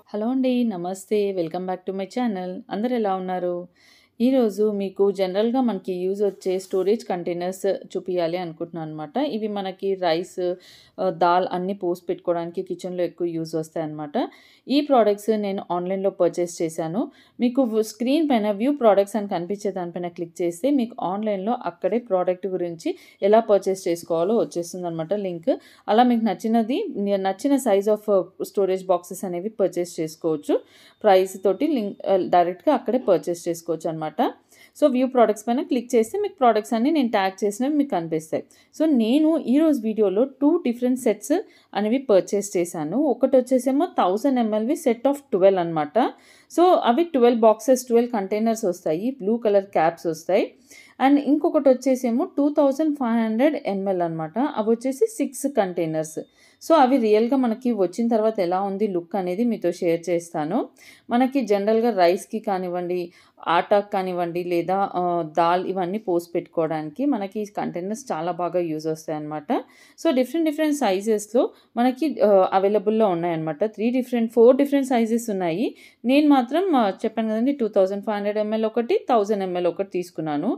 Hello అండి. నమస్తే. Welcome back to my channel. అందరూ ఎలా ఉన్నారు? ఈరోజు మీకు జనరల్‌గా మనకి యూజ్ వచ్చే స్టోరేజ్ కంటైనర్స్ చూపియాలి అనుకుంటున్నాననమాట. ఇవి మనకి రైస్, ఆహ్, దాల్ అన్నీ పోసి పెట్టుకోవడానికి కిచెన్‌లో ఎక్కువ యూజ్ వస్తాయన్నమాట. ఈ ప్రొడక్ట్స్ నేను ఆన్‌లైన్‌లో పర్చేస్ చేశాను. మీకు వ్ స్క్రీన్ పైన వ్యూ ప్రొడక్ట్స్ అని కనిపించే దానిపైన క్లిక్ చేస్తే మీకు ఆన్‌లైన్‌లో అక్కడే ప్రొడక్ట్ గురించి ఎలా పర్చేస్ చేసుకోవాలో వచ్చేస్తుందనమాట లింక్. అలా మీకు నచ్చినది న నచ్చిన సైజ్ ఆఫ్ స్టోరేజ్ బాక్సెస్ అనేవి పర్చేస్ చేసుకోవచ్చు. ప్రైస్ తోటి లింక్ ఆహ్, డైరెక్ట్‌గా అక్కడే పర్చేస్ చేసుకోవచ్చనమాట. సో, వ్యూ ప్రొడక్ట్స్ పైన క్లిక్ చేస్తే మీకు ప్రొడక్ట్స్ అన్నీ నేను ట్యాగ్ చేసినవి మీకు కనిపిస్తాయి. సో, నేను ఈరోజు వీడియోలో 2 డిఫరెంట్ సెట్స్ అనేవి పర్చేస్ చేశాను. ఒకటొచ్చేసేమో 1000 ఎంఎల్‌వి సెట్ ఆఫ్ 12 అనమాట. సో, అవి 12 బాక్సెస్ 12 కంటైనర్స్ వస్తాయి. బ్లూ కలర్ క్యాప్స్ వస్తాయి. అండ్ ఇంకొకటొచ్చేసేమో 2500 ఎంఎల్ అనమాట. అవొచ్చేసి 6 కంటైనర్స్. సో, అవి రియల్‌గా మనకి వచ్చిన తర్వాత ఎలా ఉంది లుక్ అనేది మీతో షేర్ చేస్తాను. మనకి జనరల్‌గా రైస్‌కి కానివ్వండి, ఆటాకి కానివ్వండి లేదా ఆహ్, దాల్ ఇవన్నీ పోసి పెట్టుకోవడానికి మనకి ఈ కంటైనర్స్ చాలా బాగా యూజ్ వస్తాయన్నమాట. సో, డిఫరెంట్ డిఫరెంట్ సైజెస్‌లో మనకి ఆహ్, అవైలబుల్‌లో ఉన్నాయన్నమాట. 3 డిఫరెంట్ 4 డిఫరెంట్ సైజెస్ ఉన్నాయి. నేను మాత్రం ఆహ్, చెప్పాను కదండీ 2500 ఎంఎల్ ఒకటి, 1000 ఎంఎల్ ఒకటి తీసుకున్నాను.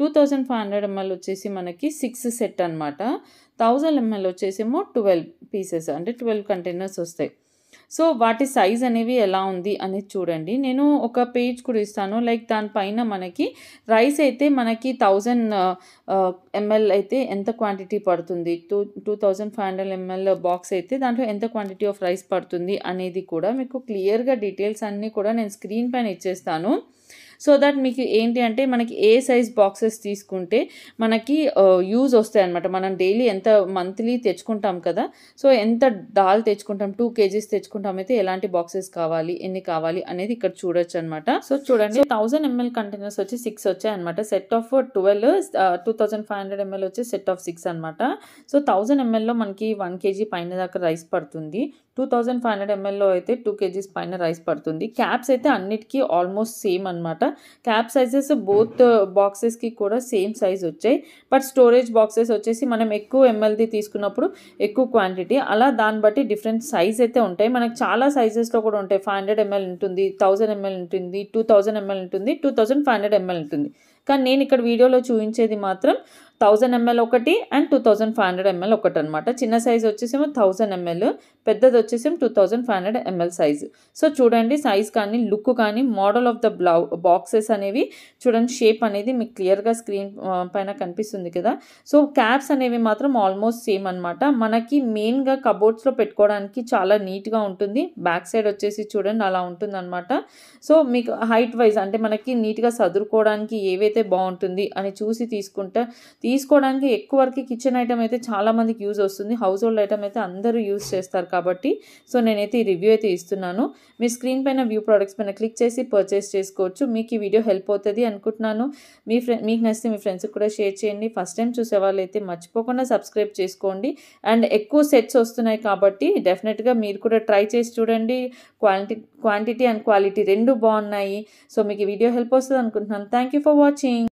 2500 ఎంఎల్ వచ్చేసి మనకి 6 సెట్ అనమాట. 1000 ఎంఎల్ వచ్చేసేమో 12 పీసెస్ అంటే 12 కంటైనర్స్ వస్తాయి. సో, వాటి సైజ్ అనేవి ఎలా ఉంది అనేది చూడండి. నేను ఒక పేజ్ కూడా ఇస్తాను. లైక్ దానిపైన మనకి రైస్ అయితే మనకి 1000 ఆహ్, ఎంఎల్ అయితే ఎంత క్వాంటిటీ పడుతుంది. టూ 2500 ఎంఎల్ బాక్స్ అయితే దాంట్లో ఎంత క్వాంటిటీ ఆఫ్ రైస్ పడుతుంది అనేది కూడా మీకు క్లియర్‌గా డీటెయిల్స్ అన్నీ కూడా నేను స్క్రీన్ పైన ఇచ్చేస్తాను. సో దట్ మీకు ఏంటి అంటే మనకి ఏ సైజ్ బాక్సెస్ తీసుకుంటే మనకి ఆహ్, యూజ్ వస్తాయన్నమాట. మనం డైలీ ఎంత మంత్లీ తెచ్చుకుంటాం కదా! సో, ఎంత దాల్ తెచ్చుకుంటాం 2 కేజీస్ తెచ్చుకుంటామైతే ఎలాంటి బాక్సెస్ కావాలి, ఎన్ని కావాలి అనేది ఇక్కడ చూడొచ్చనమాట. సో, చూడండి 1000 ఎంఎల్ కంటైనర్స్ వచ్చి 6 వచ్చాయన్నమాట. సెట్ ఆఫ్ 12 ఆహ్, 2500 ఎంఎల్ వచ్చి సెట్ ఆఫ్ 6 అనమాట. సో, 1000 ఎంఎల్‌లో మనకి 1 కేజీ పైన దాకా రైస్ పడుతుంది. 2500 ఎంఎల్‌లో అయితే 2 కేజీస్ పైన రైస్ పడుతుంది. క్యాప్స్ అయితే అన్నిటికి ఆల్మోస్ట్ సేమ్ అనమాట. క్యాప్ సైజెస్ బోత్ బాక్సెస్‌కి కూడా సేమ్ సైజ్ వచ్చాయి. బట్ స్టోరేజ్ బాక్సెస్ వచ్చేసి మనం ఎక్కువ ఎంఎల్‌ది తీసుకున్నప్పుడు ఎక్కువ క్వాంటిటీ. అలా దాన్ని బట్టి డిఫరెంట్ సైజ్ అయితే ఉంటాయి. మనకు చాలా సైజెస్‌లో కూడా ఉంటాయి. 500 ఎంఎల్ ఉంటుంది, 1000 ఎంఎల్ ఉంటుంది, 2000 ఎంఎల్ ఉంటుంది, 2500 ఎంఎల్ ఉంటుంది. కానీ నేను ఇక్కడ వీడియోలో చూయించేది మాత్రం 1000 ఎంఎల్ ఒకటి అండ్ 2500 ఎంఎల్ ఒకటనమాట. చిన్న సైజ్ వచ్చేసేమో 1000 ఎంఎల్. పెద్దది వచ్చేసేమో 2500 ఎంఎల్ సైజ్. సో, చూడండి సైజ్ కానీ, లుక్ కానీ, model of the blue boxes అనేవి చూడండి షేప్ అనేది మీకు క్లియర్‌గా స్క్రీన్ ఆహ్, పైన కనిపిస్తుంది కదా! సో, క్యాప్స్ అనేవి మాత్రం ఆల్మోస్ట్ సేమ్ అనమాట. మనకి మెయిన్‌గా కబోర్డ్స్‌లో పెట్టుకోవడానికి చాలా నీట్‌గా ఉంటుంది. బ్యాక్ సైడ్ వచ్చేసి చూడండి అలా ఉంటుందనమాట. సో, మీకు హైట్ వైస్ అంటే మనకి నీట్‌గా సదురుకోవడానికి ఏవైతే బావుంటుంది అని చూసి తీసుకుంటే తీసుకోవడానికి ఎక్కువ వరకు కిచెన్ ఐటెమ్ అయితే చాలా మందికి యూజ్ వస్తుంది. హౌస్ హోల్డ్ ఐటెమ్ అయితే అందరూ యూజ్ చేస్తారు కాబట్టి సో, నేనైతే ఈ రివ్యూ అయితే ఇస్తున్నాను. మీరు స్క్రీన్ పైన వ్యూ ప్రొడక్ట్స్ పైన క్లిక్ చేసి పర్చేస్ చేసుకోవచ్చు. మీకు ఈ వీడియో హెల్ప్ అవుతది అనుకుంటున్నాను. మీ ఫ్రె మీకు నచ్చితే మీ ఫ్రెండ్స్‌కి కూడా షేర్ చేయండి. ఫస్ట్ టైమ్ చూసేవాళ్ళైతే మర్చిపోకుండా సబ్స్క్రైబ్ చేసుకోండి. అండ్ ఎక్కువ సెట్స్ వస్తున్నాయి కాబట్టి డెఫినిట్‌గా మీరు కూడా ట్రై చేసి చూడండి. క్వాంటి క్వాంటిటీ అండ్ క్వాలిటీ 2 బావున్నాయి. సో, మీకు ఈ వీడియో హెల్ప్ వస్తది అనుకుంటున్నాను. Thank you for watching.